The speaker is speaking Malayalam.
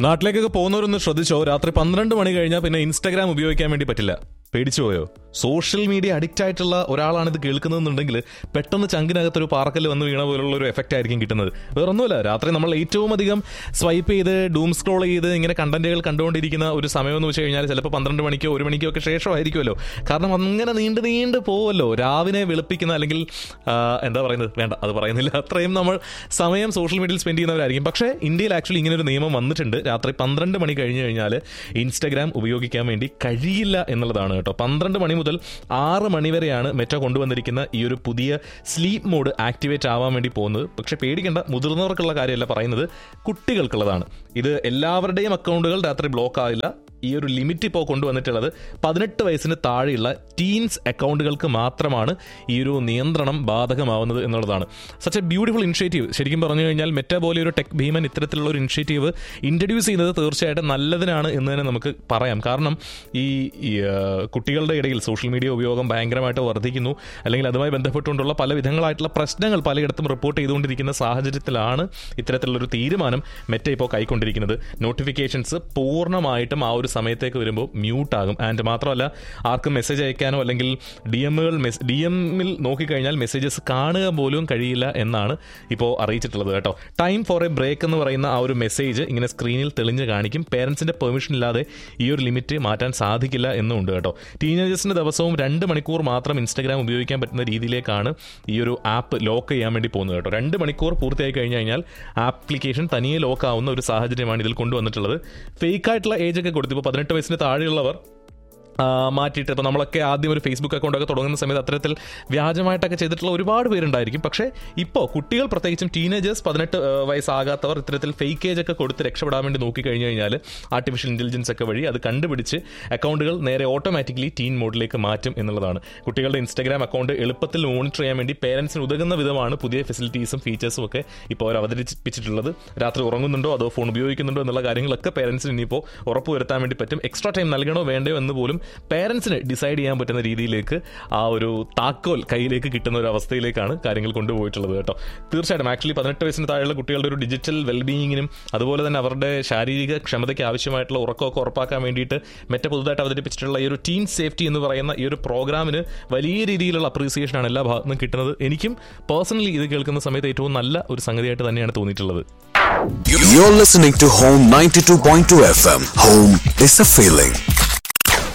നാട്ടിലേക്കൊക്കെ പോകുന്നവരൊന്ന് ശ്രദ്ധിച്ചോ രാത്രി പന്ത്രണ്ട് മണി കഴിഞ്ഞാൽ പിന്നെ ഇൻസ്റ്റാഗ്രാം ഉപയോഗിക്കാൻ വേണ്ടി പറ്റില്ല പേടിച്ചു പോയോ സോഷ്യൽ മീഡിയ അഡിക്റ്റ് ആയിട്ടുള്ള ഒരാളാണ് ഇത് കേൾക്കുന്നതെന്നുണ്ടെങ്കിൽ പെട്ടെന്ന് ചങ്കിനകത്തൊരു പാർക്കൽ വന്ന് വീണ പോലുള്ള ഒരു എഫക്റ്റ് ആയിരിക്കും കിട്ടുന്നത് വേറൊന്നുമില്ല രാത്രി നമ്മൾ ഏറ്റവും അധികം സ്വൈപ്പ് ചെയ്ത് ഡൂം സ്ക്രോൾ ചെയ്ത് ഇങ്ങനെ കണ്ടന്റുകൾ കണ്ടുകൊണ്ടിരിക്കുന്ന ഒരു സമയം എന്ന് വെച്ച് കഴിഞ്ഞാൽ ചിലപ്പോൾ പന്ത്രണ്ട് മണിക്കോ ഒരു മണിക്കോ ഒക്കെ ശേഷമായിരിക്കുമല്ലോ കാരണം അങ്ങനെ നീണ്ട് നീണ്ട് പോവല്ലോ രാവിലെ വെളുപ്പിക്കുന്ന അല്ലെങ്കിൽ ആ, എന്താ പറയുന്നത് വേണ്ട അത് പറയുന്നില്ല അത്രയും നമ്മൾ സമയം സോഷ്യൽ മീഡിയയിൽ സ്പെൻഡ് ചെയ്യുന്നവരായിരിക്കും പക്ഷേ ഇന്ത്യയിൽ ആക്ച്വലി ഇങ്ങനെ ഒരു നിയമം വന്നിട്ടുണ്ട് രാത്രി പന്ത്രണ്ട് മണി കഴിഞ്ഞ് കഴിഞ്ഞാൽ ഇൻസ്റ്റഗ്രാം ഉപയോഗിക്കാൻ വേണ്ടി കഴിയില്ല എന്നുള്ളതാണ് കേട്ടോ പന്ത്രണ്ട് മണി മുതൽ ആറ് മണി വരെയാണ് മെറ്റ കൊണ്ടുവന്നിരിക്കുന്ന ഈ ഒരു പുതിയ സ്ലീപ്പ് മോഡ് ആക്ടിവേറ്റ് ആവാൻ വേണ്ടി പോകുന്നത് പക്ഷേ പേടിക്കേണ്ട മുതിർന്നവർക്കുള്ള കാര്യമല്ല പറയുന്നത് കുട്ടികൾക്കുള്ളതാണ് ഇത് എല്ലാവരുടെയും അക്കൗണ്ടുകൾ രാത്രി ബ്ലോക്ക് ആവില്ല ഈ ഒരു ലിമിറ്റ് ഇപ്പോൾ കൊണ്ടുവന്നിട്ടുള്ളത് പതിനെട്ട് വയസ്സിന് താഴെയുള്ള ടീൻസ് അക്കൗണ്ടുകൾക്ക് മാത്രമാണ് ഈ ഒരു നിയന്ത്രണം ബാധകമാവുന്നത് എന്നുള്ളതാണ് സച്ച് എ ബ്യൂട്ടിഫുൾ ഇനിഷ്യേറ്റീവ് ശരിക്കും പറഞ്ഞു കഴിഞ്ഞാൽ മെറ്റ പോലെ ഒരു ടെക് ഭീമൻ ഇത്തരത്തിലുള്ള ഒരു ഇനിഷ്യേറ്റീവ് ഇൻട്രൊഡ്യൂസ് ചെയ്യുന്നത് തീർച്ചയായിട്ടും നല്ലതിനാണ് എന്ന് തന്നെ നമുക്ക് പറയാം കാരണം ഈ ഈ, ആ, കുട്ടികളുടെ ഇടയിൽ സോഷ്യൽ മീഡിയ ഉപയോഗം ഭയങ്കരമായിട്ട് വർദ്ധിക്കുന്നു അല്ലെങ്കിൽ അതുമായി ബന്ധപ്പെട്ടുകൊണ്ടുള്ള പല വിധങ്ങളായിട്ടുള്ള പ്രശ്നങ്ങൾ പലയിടത്തും റിപ്പോർട്ട് ചെയ്തുകൊണ്ടിരിക്കുന്ന സാഹചര്യത്തിലാണ് ഇത്തരത്തിലുള്ളൊരു തീരുമാനം മെറ്റ ഇപ്പോൾ കൈക്കൊണ്ടിരിക്കുന്നത് നോട്ടിഫിക്കേഷൻസ് പൂർണ്ണമായിട്ടും ആ ഒരു സമയത്തേക്ക് വരുമ്പോൾ മ്യൂട്ട് ആകും ആൻഡ് മാത്രമല്ല ആർക്കും മെസ്സേജ് അയക്കാനോ അല്ലെങ്കിൽ ഡി എമ്മുകൾ ഡി എമ്മിൽ നോക്കിക്കഴിഞ്ഞാൽ മെസ്സേജസ് കാണുക പോലും കഴിയില്ല എന്നാണ് ഇപ്പോൾ അറിയിച്ചിട്ടുള്ളത് കേട്ടോ ടൈം ഫോർ എ ബ്രേക്ക് എന്ന് പറയുന്ന ആ ഒരു മെസ്സേജ് ഇങ്ങനെ സ്ക്രീനിൽ തെളിഞ്ഞ് കാണിക്കും പേരൻസിന്റെ പെർമിഷൻ ഇല്ലാതെ ഈ ഒരു ലിമിറ്റ് മാറ്റാൻ സാധിക്കില്ല എന്നുണ്ട് കേട്ടോ ടീനേജേഴ്സിന് ദിവസവും രണ്ട് മണിക്കൂർ മാത്രം ഇൻസ്റ്റാഗ്രാം ഉപയോഗിക്കാൻ പറ്റുന്ന രീതിയിലേക്കാണ് ഈ ഒരു ആപ്പ് ലോക്ക് ചെയ്യാൻ വേണ്ടി പോകുന്നത് കേട്ടോ രണ്ട് മണിക്കൂർ പൂർത്തിയായി കഴിഞ്ഞ് കഴിഞ്ഞാൽ ആപ്ലിക്കേഷൻ തനിയെ ലോക്ക് ആവുന്ന ഒരു സാഹചര്യമാണ് ഇതിൽ കൊണ്ടുവന്നിട്ടുള്ളത് ഫേക്ക് ആയിട്ടുള്ള ഏജ് ഒക്കെ കൊടുത്തു ഇപ്പോൾ പതിനെട്ട് വയസ്സിന് താഴെയുള്ളവർ ആ, മാറ്റിയിട്ട് ഇപ്പോൾ നമ്മളൊക്കെ ആദ്യം ഒരു ഫേസ്ബുക്ക് അക്കൗണ്ടൊക്കെ തുടങ്ങുന്ന സമയത്ത് അത്തരത്തിൽ വ്യാജമായിട്ടൊക്കെ ചെയ്തിട്ടുള്ള ഒരുപാട് പേരുണ്ടായിരിക്കും പക്ഷേ ഇപ്പോൾ കുട്ടികൾ പ്രത്യേകിച്ചും ടീനേജേഴ്സ് പതിനെട്ട് ആ, വയസ്സാകാത്തവർ ഇത്തരത്തിൽ ഫേക്ക് ഏജ് ഒക്കെ കൊടുത്ത് രക്ഷപ്പെടാൻ വേണ്ടി നോക്കി കഴിഞ്ഞു കഴിഞ്ഞാൽ ആർട്ടിഫിഷ്യൽ ഇന്റലിജൻസ് ഒക്കെ വഴി അത് കണ്ടുപിടിച്ച് അക്കൗണ്ടുകൾ നേരെ ഓട്ടോമാറ്റിക്കലി ടീൻ മോഡിലേക്ക് മാറ്റും എന്നുള്ളതാണ് കുട്ടികളുടെ ഇൻസ്റ്റാഗ്രാം അക്കൗണ്ട് എളുപ്പത്തിൽ മോണിറ്റർ ചെയ്യാൻ വേണ്ടി പേരൻസിന് ഉതകുന്ന വിധമാണ് പുതിയ ഫെസിലിറ്റീസും ഫീച്ചേഴ്സും ഒക്കെ ഇപ്പോൾ അവർ അവതരിപ്പിച്ചിട്ടുള്ളത് രാത്രി ഉറങ്ങുന്നുണ്ടോ അതോ ഫോൺ ഉപയോഗിക്കുന്നുണ്ടോ എന്നുള്ള കാര്യങ്ങളൊക്കെ പേരൻസിന് ഇനിയിപ്പോൾ ഉറപ്പുവരുത്താൻ വേണ്ടി പറ്റും എക്സ്ട്രാ ടൈം നൽകണോ വേണ്ടയോ എന്ന് പോലും പേരൻസിന് ഡിസൈഡ് ചെയ്യാൻ പറ്റുന്ന രീതിയിലേക്ക് ആ ഒരു താക്കോൽ കയ്യിലേക്ക് കിട്ടുന്ന ഒരു അവസ്ഥയിലേക്കാണ് കാര്യങ്ങൾ കൊണ്ടുപോയിട്ടുള്ളത് കേട്ടോ തീർച്ചയായിട്ടും ആക്ച്വലി പതിനെട്ട് വയസ്സിന് താഴെയുള്ള കുട്ടികളുടെ ഒരു ഡിജിറ്റൽ വെൽബീയിങ്ങിനും അതുപോലെ തന്നെ അവരുടെ ശാരീരിക ക്ഷമതയ്ക്ക് ആവശ്യമായിട്ടുള്ള ഉറക്കമൊക്കെ ഉറപ്പാക്കാൻ വേണ്ടിയിട്ട് മെറ്റ പുതുതായിട്ട് അവതരിപ്പിച്ചിട്ടുള്ള ഈ ഒരു ടീം സേഫ്റ്റി എന്ന് പറയുന്ന ഈ ഒരു പ്രോഗ്രാമിന് വലിയ രീതിയിലുള്ള അപ്രീസിയേഷനാണ് എല്ലാ ഭാഗത്തു നിന്നും കിട്ടുന്നത് എനിക്കും പേഴ്സണലി ഇത് കേൾക്കുന്ന സമയത്ത് ഏറ്റവും നല്ല ഒരു സംഗതിയായിട്ട് തന്നെയാണ് തോന്നിയിട്ടുള്ളത് You're listening to Home 92.2 FM. Home is a feeling.